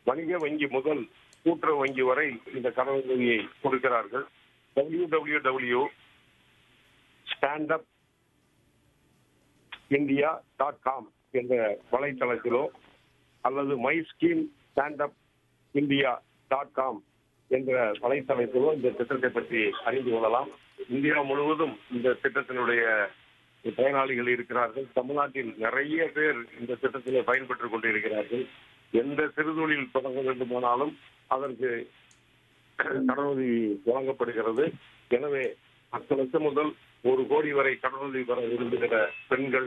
வணிக வங்கி முதல் கூட்டுறவு வங்கி வரை இந்த கடனுதவியை கொடுக்கிறார்கள் W W W standup India dot com என்ற வலைத்தளத்திலோ அல்லது my scheme standup India dot com என்ற வலைத்தளத்திலோ இந்த திட்டத்தை பற்றி அறிந்து கொள்ளலாம் இந்தியா முழுவதும் இந்த திட்டத்தினுடைய பயனாளிகள் இருக்கிறார்கள் தமிழ்நாட்டில் நிறைய பேர் இந்த திட்டத்திலே பயன்பெற்றுக் கொண்டிருக்கிறார்கள் எந்த சிறுதொழில் தொடங்க வேண்டுமானாலும் அதற்கு கடனுதவி வழங்கப்படுகிறது எனவே பத்து லட்சம் முதல் ஒரு கோடி வரை கடனுதவி பெற விரும்புகிற பெண்கள்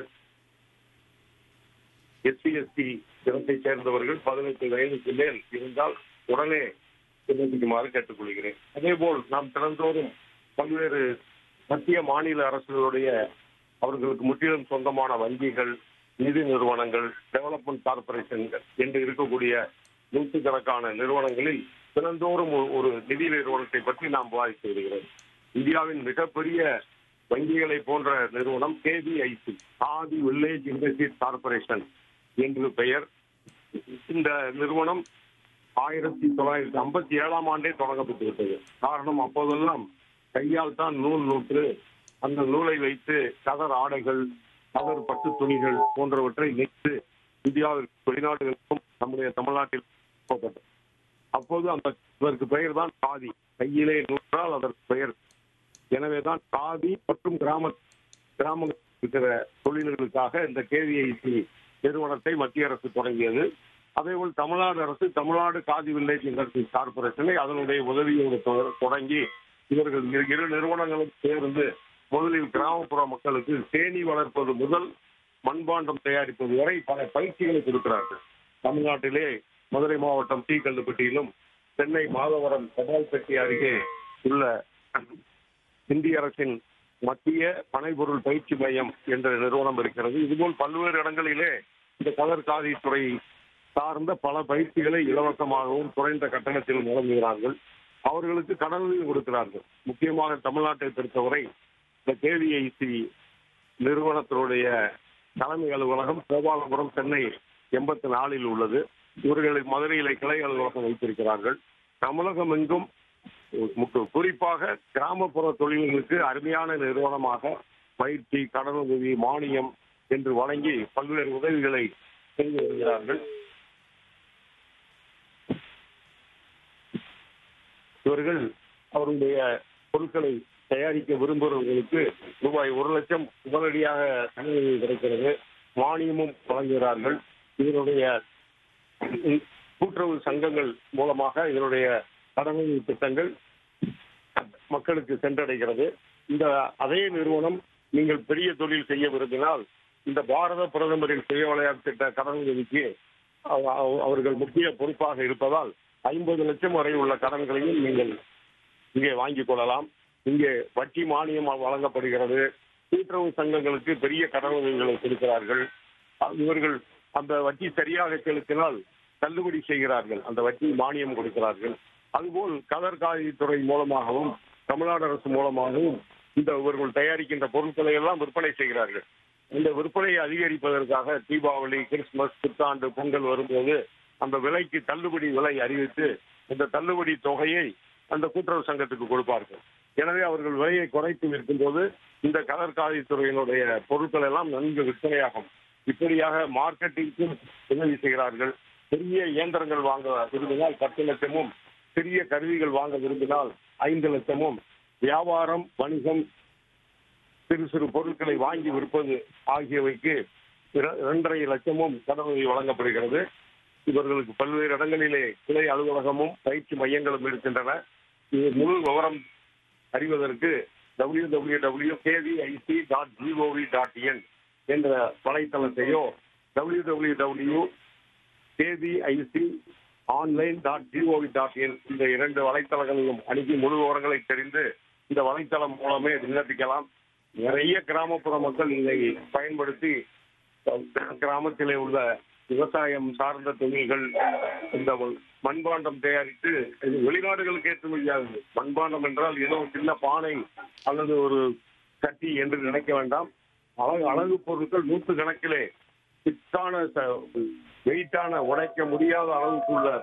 எஸ்சி எஸ்டி இனத்தை சேர்ந்தவர்கள் பதினெட்டு வயதுக்கு மேல் இருந்தால் உடனே விண்ணப்பிக்குமாறு கேட்டுக்கொள்கிறேன் அதேபோல் நாம் தினந்தோறும் பல்வேறு மத்திய மாநில அரசுகளுடைய அவர்களுக்கு முற்றிலும் சொந்தமான வங்கிகள் நிதி நிறுவனங்கள் டெவலப்மெண்ட் கார்பரேஷன் என்று இருக்கக்கூடிய நூற்றுக்கணக்கான நிறுவனங்களில் தினந்தோறும் ஒரு- ஒரு நிதி நிறுவனத்தை பற்றி நாம் விவாதித்து வருகிறோம் இந்தியாவின் மிகப்பெரிய வங்கிகளை போன்ற நிறுவனம் KVIC Khadi village industries corporation என்று பெயர் இந்த நிறுவனம் ஆயிரத்தி தொள்ளாயிரத்தி ஐம்பத்தி ஏழாம் ஆண்டே தொடங்கப்பட்டு விட்டது காரணம் அப்போதெல்லாம் கையால் தான் நூல் நூற்று அந்த நூலை வைத்து கதர் ஆடைகள் கதர் பட்டு துணிகள் போன்றவற்றை நெய்து இந்தியாவிற்கு வெளிநாடுகளுக்கும் நம்முடைய தமிழ்நாட்டில் அனுப்பப்பட்டது அப்போது அந்த இதற்கு பெயர் தான் காதி கையிலே நூற்றால் அதற்கு பெயர் எனவேதான் காதி மற்றும் கிராம கிராமங்கள் இருக்கிற தொழில்களுக்காக இந்த கேவிஐசி நிறுவனத்தை மத்திய அரசு தொடங்கியது அதேபோல் தமிழ்நாடு அரசு தமிழ்நாடு காதி வில்லேஜ் இண்டஸ்ட்ரீஸ் கார்பரேஷனை அதனுடைய உதவியோடு தொ- தொடங்கி இவர்கள் இரு- இரு நிறுவனங்களும் சேர்ந்து முதலில் கிராமப்புற மக்களுக்கு தேனீ வளர்ப்பது முதல் மண்பாண்டம் தயாரிப்பது வரை பல பயிற்சிகளை கொடுக்கிறார்கள் தமிழ்நாட்டிலே மதுரை மாவட்டம் டி கல்லுப்பட்டியிலும் சென்னை மாதவரம் தபால்பட்டி அருகே உள்ள இந்திய அரசின் மத்திய பனைபொருள் பயிற்சி மையம் என்ற நிறுவனம் இருக்கிறது இதுபோல் பல்வேறு இடங்களிலே இந்த கதர் காதி துறை சார்ந்த பல பயிற்சிகளை இலவசமாகவும் குறைந்த கட்டணத்தில் வழங்குகிறார்கள் அவர்களுக்கு கடனுதவி கொடுக்கிறார்கள் முக்கியமாக தமிழ்நாட்டை பொறுத்தவரை இந்த கேவிஐசி நிறுவனத்தினுடைய தலைமை அலுவலகம் கோபாலபுரம் சென்னை எண்பத்தி நாலில் உள்ளது இவர்கள் மதுரையிலே கிளை அலுவலகம் வைத்திருக்கிறார்கள் தமிழகம் எங்கும் முக்கு- குறிப்பாக கிராமப்புற தொழில்களுக்கு அருமையான நிறுவனமாக பயிற்சி கடனுதவி மானியம் என்று வழங்கி பல்வேறு உதவிகளை செய்து வருகிறார்கள் இவர்கள் அவருடைய பொருட்களை தயாரிக்க விரும்புகிறவர்களுக்கு ரூபாய் ஒரு லட்சம் உடனடியாக கடனுதவி கிடைக்கிறது மானியமும் வழங்குகிறார்கள் இதனுடைய கூட்டுறவு சங்கங்கள் மூலமாக இதனுடைய கடனுதவி திட்டங்கள் மக்களுக்கு சென்றடைகிறது இந்த அதே நிறுவனம் நீங்கள் பெரிய தொழில் செய்ய விரும்பினால் இந்த பாரத பிரதமரின் சுய விளையாட்டு திட்ட கடனுதவிக்கு அவ- அவ- அவர்கள் முக்கிய பொறுப்பாக இருப்பதால் ஐம்பது லட்சம் வரை உள்ள கடன்களையும் நீங்கள் இங்கே வாங்கிக் கொள்ளலாம் இங்கே வட்டி மானியம் வழங்கப்படுகிறது கூட்டுறவு சங்கங்களுக்கு பெரிய கடனுதவிகளை கொடுக்கிறார்கள் அ- இவர்கள் அந்த வட்டி சரியாக செலுத்தினால் தள்ளுபடி செய்கிறார்கள் அந்த வட்டி மானியம் கொடுக்கிறார்கள் அதுபோல் கதர் காதித்துறை மூலமாகவும் தமிழ்நாடு அரசு மூலமாகவும் இந்த இவர்கள் தயாரிக்கின்ற பொருட்களை எல்லாம் விற்பனை செய்கிறார்கள் இந்த விற்பனையை அதிகரிப்பதற்காக தீபாவளி கிறிஸ்துமஸ் புத்தாண்டு பொங்கல் வரும்போது அந்த விலைக்கு தள்ளுபடி விலை அறிவித்து இந்த தள்ளுபடி தொகையை அந்த கூட்டுறவு சங்கத்துக்கு கொடுப்பார்கள் எனவே அவர்கள் விலையை குறைத்து விற்கும்போது இந்த கடற்காதித்துறையினுடைய பொருட்கள் எல்லாம் நன்கு விற்பனையாகும் இப்படியாக மார்க்கெட்டிங்க்கும் உதவி செய்கிறார்கள் பெரிய இயந்திரங்கள் வாங்க விரும்பினால் பத்து லட்சமும் சிறிய கருவிகள் வாங்க விரும்பினால் ஐந்து லட்சமும் வியாபாரம் வணிகம் சிறு சிறு பொருட்களை வாங்கி விற்பது ஆகியவைக்கு இர- இரண்டரை லட்சமும் கடனுதவி வழங்கப்படுகிறது இவர்களுக்கு பல்வேறு இடங்களிலே கிளை அலுவலகமும் பயிற்சி மையங்களும் இருக்கின்றன இது முழு விவரம் அறிவதற்கு W W W KVIC dot gov dot in என்ற வலைத்தளத்தையோ W W W KVIC online dot gov dot in இந்த இரண்டு வலைத்தளங்களிலும் அணுகி முழு விவரங்களை தெரிந்து இந்த வலைத்தளம் மூலமே விண்ணப்பிக்கலாம் நிறைய கிராமப்புற மக்கள் இதை பயன்படுத்தி கிராமத்திலே உள்ள விவசாயம் சார்ந்த தொழில்கள் இந்த மண்பாண்டம் தயாரித்து இது வெளிநாடுகளுக்கு ஏற்றுமதியாகுது மண்பாண்டம் என்றால் ஏதோ சின்ன பானை அல்லது ஒரு கட்டி என்று நினைக்க வேண்டாம் அழகு அழகு பொருட்கள் நூற்று கணக்கிலே திக்கான வெயிட்டான உடைக்க முடியாத அளவுக்கு உள்ள